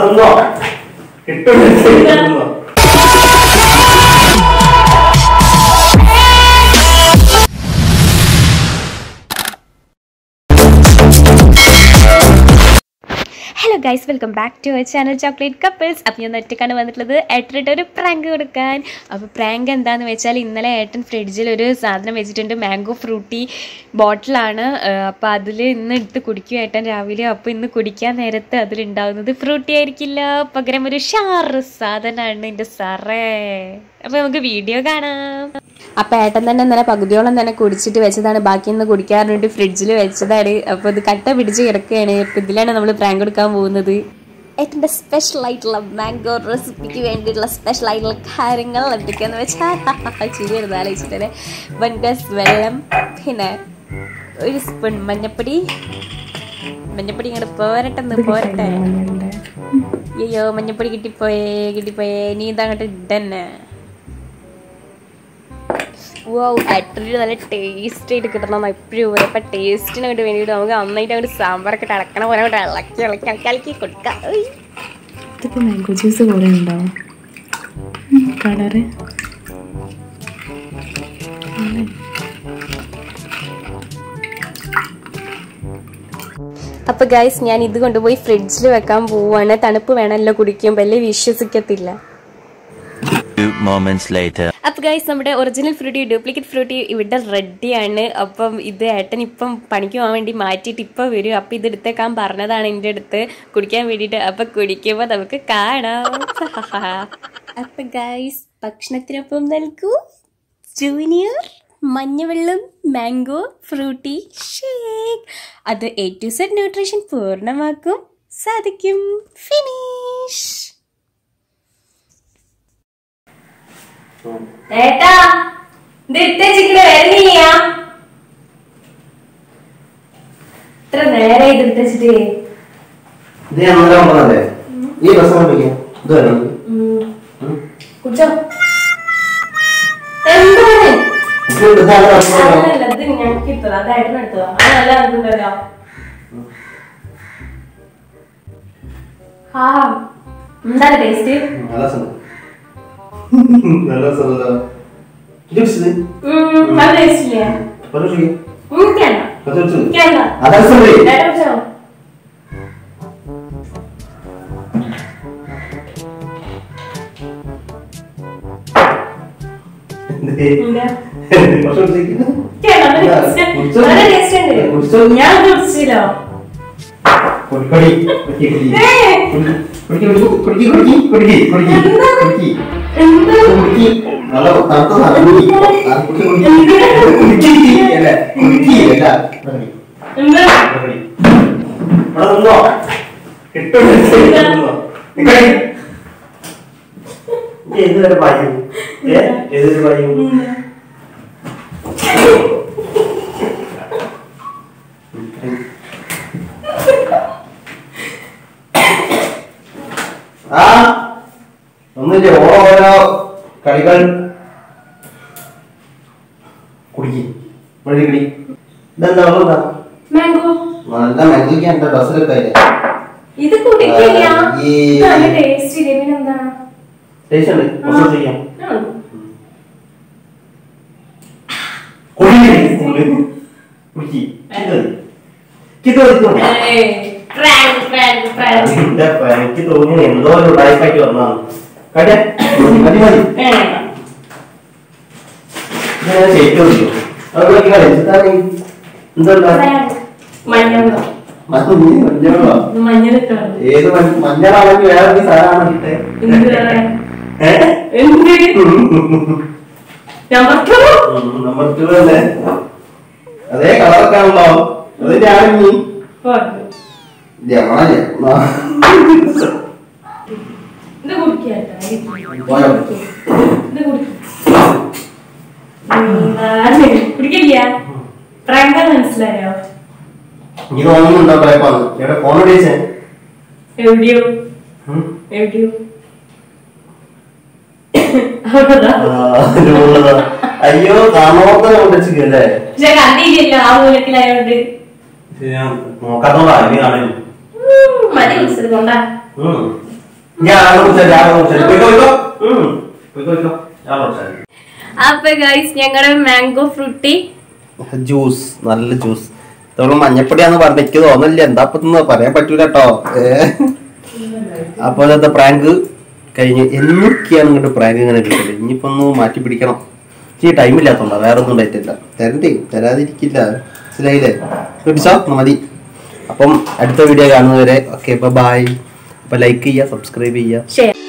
നിന്നോ കിട്ടും hello guys welcome back to our channel chocolate couples അപ്പോൾ ഞാൻ ഒറ്റക്കാണ് വന്നിട്ടുള്ളത് ഏട്ടനിട്ട് ഒരു പ്രാങ്ക് കൊടുക്കാൻ അപ്പോൾ പ്രാങ്ക് എന്താണെന്ന് വെച്ചാൽ ഇന്നലെ ഏട്ടൻ ഫ്രിഡ്ജിൽ ഒരു സാധനം വെച്ചിട്ടുണ്ട് മാംഗോ ഫ്രൂട്ടി ബോട്ടിലാണ് അപ്പോൾ അതിൽ ഇന്ന് എടുത്ത് കുടിക്കും ഏട്ടൻ രാവിലെ അപ്പോൾ ഇന്ന് കുടിക്കാൻ നേരത്ത് അതിലുണ്ടാവുന്നത് ഫ്രൂട്ടി ആയിരിക്കില്ല പകരം ഒരു ഷാറ് സാധനമാണ് എൻ്റെ സാറേ അപ്പോൾ നമുക്ക് വീഡിയോ കാണാം അപ്പോൾ ഏട്ടൻ തന്നെ ഇന്നലെ പകുതിയോളം തന്നെ കുടിച്ചിട്ട് വെച്ചതാണ് ബാക്കി ഇന്ന് കുടിക്കാൻ വേണ്ടി ഫ്രിഡ്ജിൽ വെച്ചതാണ് അപ്പോൾ ഇത് കട്ട പിടിച്ച് കിടക്കുകയാണ് അപ്പോൾ ഇതിലാണ് നമ്മൾ പ്രാങ്ക് കൊടുക്കാൻ പോകുന്നത് ഏട്ടൻ്റെ സ്പെഷ്യൽ ആയിട്ടുള്ള മാംഗോ റെസിപ്പിക്ക് വേണ്ടിയിട്ടുള്ള സ്പെഷ്യൽ ആയിട്ടുള്ള കാര്യങ്ങൾ എന്തൊക്കെയാന്ന് വെച്ചാൽ ചിരി വരുന്നത് ആലോചിച്ചിട്ട് വൺ ഗ്ലാസ് വെള്ളം പിന്നെ ഒരു സ്പൂൺ മഞ്ഞപ്പൊടി മഞ്ഞപ്പൊടി ഇങ്ങോട്ട് പോരട്ടെന്ന് പോരട്ടെ അയ്യോ മഞ്ഞപ്പൊടി കിട്ടിപ്പോയേ കിട്ടിപ്പോയേ നീ ഇതാ അങ്ങോട്ട് ഇടന്നെ വൗ അട്ടൊരു നല്ല ടേസ്റ്റ് ആയിട്ട് കിട്ടണം എപ്പോഴും പറയും അപ്പം ടേസ്റ്റിന് വേണ്ടി വേണ്ടിയിട്ട് നമുക്ക് നന്നായിട്ട് അങ്ങോട്ട് സാമ്പാറൊക്കെ ഇട്ട് ഇളക്കണ പോലെ അങ്ങോട്ട് ഇളക്കി ഇളക്കി ഇളക്കി ഇളക്കി കൊടുക്കാം ഉയ്. ഇതിപ്പോൾ മാംഗോ ജ്യൂസ് കുറേ ഉണ്ടാവും കളറ് അപ്പൊ ഗൈസ് ഞാൻ ഇത് കൊണ്ടുപോയി ഫ്രിഡ്ജിൽ വെക്കാൻ പോവാണ് തണുപ്പ് വേണമല്ലോ കുടിക്കുമ്പോൾ അല്ലേ വിശ്വസിക്കത്തില്ല Few moments later. അപ്പൊ ഗൈസ് നമ്മുടെ ഒറിജിനൽ ഫ്രൂട്ടി ഡ്യൂപ്ലിക്കേറ്റ് ഫ്രൂട്ടി ഇവിടെ റെഡിയാണ് അപ്പം ഇത് ഏട്ടൻ ഇപ്പം പണിക്ക് പോകാൻ വേണ്ടി മാറ്റിയിട്ട് ഇപ്പം വരും അപ്പം ഇത് എടുത്തേക്കാൻ പറഞ്ഞതാണ് എൻ്റെ അടുത്ത് കുടിക്കാൻ വേണ്ടിയിട്ട് അപ്പം കുടിക്കുമ്പോൾ നമുക്ക് കാണാം അപ്പൊ ഗൈസ് ഭക്ഷണത്തിനൊപ്പം നൽകൂ ജൂനിയർ മഞ്ഞവെള്ളം മാംഗോ ഫ്രൂട്ടി ഷേക്ക് അത് എ ടു സെഡ് ന്യൂട്രീഷൻ പൂർണ്ണമാക്കും സാധിക്കും ഫിനിഷ് ഏട്ടാ ഇത് ഇട്ടേച്ചിട്ട് വരുന്നില്ല ഇത്ര നേരെ ഇത് ഇട്ടേച്ചിട്ട് ഇത് ഞാൻ ഇന്നലെ കൊണ്ടുവന്നതല്ലേ ഈ രസം കണ്ടിരിക്കാം ഇത് വേണം കുടിച്ചോ എന്താണ് ഇത് ഇതാണ് രസം അതല്ല ഇത് ഞങ്ങൾക്ക് ഇട്ടതാ അത് ഏട്ടനെടുത്തതാ അതല്ല അതുണ്ടല്ലോ ആ എന്താണ് ടേസ്റ്റ് നല്ല രസം നല്ല രസമല്ലോ ഇത് കുടിച്ചത് നല്ല ടേസ്റ്റ് ഇല്ലേ ഒരു കുടി. എനിക്കല്ല അത് കുടിച്ചത് എനിക്കല്ല അതാ രസം ഏട്ടാ കുടിച്ചോ എന്താ കുറച്ച് കുടിച്ചേക്ക്. കുടിച്ചോ? നല്ല ടേസ്റ്റ് ഉണ്ട് കുടിച്ചോ? ഞാൻ കുടിച്ചില്ലോ കുടി, കുടി, കുടി, കുടി. ഏ, കുടി, കുടി, കുടി, കുടി, കുടി, കുടി, കുടി, എന്താ? കുടി. എന്താ കുടി. നല്ല തണുത്ത സാധനം കുടി. ആ, കുടി, കുടി. കുടി, അല്ല, കുടി, അല്ല. കുടി. എന്താ കുടി. ഇവിടെ നിന്നോ. കിട്ടും, നിന്നോ. നിക്കടി. ഇത് ഏതുവരെ പായും? ഏ? ഏതുവരെ പായും? ആ ഒന്നില്ലേ ഓരോ ഓരോ കളികൾ കുടിക്കും വഴി കിടി ഇതെന്താ ഉള്ളതാ മാംഗോ നല്ല മെങ്കിക്കാൻ എന്റെ ഡ്രസ്സിലൊക്കെ അതില് ഇത് കുടിക്കില്ല ആ, ഈ- ഇത് നല്ല ടേസ്റ്റ് ഇല്ലേ പിന്നെന്താ ടേസ്റ്റ് ഉണ്ട് കുറച്ച് ചെയ്യാം ആ. കുടിക്കി കിട്ടോ ഏയ്, prank, prank, prank. എനിക്ക് തോന്നി എന്തോ ഒരു ടൈപ്പായിട്ട് വന്നാണ് കട്ടെ മതി മതി ഏ, ഞാൻ ശരിക്കും വിളിക്കും അതുപോലെ കളിച്ചിട്ടാണ് എന്തുണ്ടാ prank. മഞ്ഞളോ മഞ്ഞളോ ഇത് മഞ്ഞളിട്ടോ ഏത് മഞ്ഞ- മഞ്ഞളാണെങ്കിൽ വേറെ ഒരു സാധനമാണ് കിട്ടേ എന്ത് വേറെ? ഏഹ് എന്ത് നമ്പർ ടു നമ്പർ ടു അല്ലേ അതേ കളറൊക്കെ ആണല്ലോ അതിന്റെ ആണെങ്കി രമണ ഇത് കുടിക്കാട്ടോ പോയോ? ഇത് കുടിക്കും എന്താണ്? കുടിക്കില്ല പ്രാങ്കാന്ന് മനസ്സിലായോ നീ തോന്നുന്നുണ്ടോ കുഴപ്പമാണ് എവിടെ ഫോൺ വിളിച്ചേ എവിടെയോ എവിടെയോ അവിടെതാ. അയ്യോ കാണോത്തനെ കൊണ്ടുവച്ചില്ലേ പക്ഷെ കണ്ടില്ലല്ലോ ആ മൂലത്തിലായോണ്ട് ഞാൻ നോക്കാത്തോണ്ടാ ഇനി കാണുന്നു ഉം, മതി വിളിച്ചത് കൊണ്ടാ ഉം. ഞാൻ ആളെ വിളിച്ചാൽ ഞാൻ ആളെ വിളിച്ചാൽ പോയിക്കോ പോയിക്കോ ഉം. പോയിക്കോ പോയിക്കോ ഞാൻ ആളെ വിളിച്ചാൽ അപ്പൊ ഗൈസ് ഞങ്ങളുടെ മാംഗോ ഫ്രൂട്ടി ജ്യൂസ് നല്ല ജ്യൂസ് ഇതോളം മഞ്ഞപ്പൊടിയാന്ന് പറഞ്ഞ എനിക്ക് തോന്നില്ല എന്താ ഇപ്പൊ പറയാൻ പറ്റൂല കേട്ടോ അപ്പൊ ഇന്നത്തെ പ്രാങ്ക് കഴിഞ്ഞ് എന്നൊക്കെയാണ് ഇങ്ങോട്ട് പ്രാങ്ക് ഇങ്ങനെ കിട്ടില്ല ഇനിയിപ്പോ ഒന്ന് മാറ്റി പിടിക്കണം ഈ ടൈം ഇല്ലാത്തോണ്ടാ വേറെ ഒന്നും ഉണ്ടായിട്ടില്ല തരണ്ടേ തരാതിരിക്കില്ല മനസ്സിലായില്ലേ പിടിച്ചോ മതി അപ്പം അടുത്ത വീഡിയോ കാണുന്നവരെ ഓക്കെ ബൈ അപ്പൊ ലൈക്ക് ചെയ്യുക സബ്സ്ക്രൈബ് ചെയ്യുക ഷെയർ